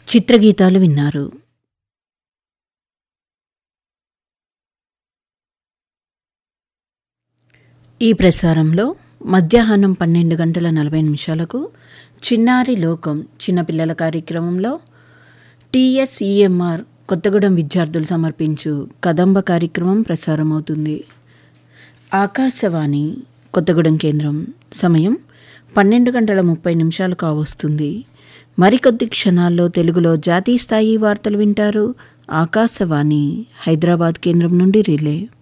చిత్రగీతాలు విన్నారు ఈ ప్రసారంలో మధ్యాహ్నం పన్నెండు గంటల నలభై నిమిషాలకు చిన్నారి లోకం చిన్నపిల్లల కార్యక్రమంలో టీఎస్ఈఎంఆర్ కొత్తగూడెం విద్యార్థులు సమర్పించు కదంబ కార్యక్రమం ప్రసారమవుతుంది ఆకాశవాణి కొత్తగూడెం కేంద్రం సమయం పన్నెండు గంటల ముప్పై నిమిషాలు కావస్తుంది మరికొద్ది క్షణాల్లో తెలుగులో జాతీయ స్థాయి వార్తలు వింటారు ఆకాశవాణి హైదరాబాద్ కేంద్రం నుండి రిలే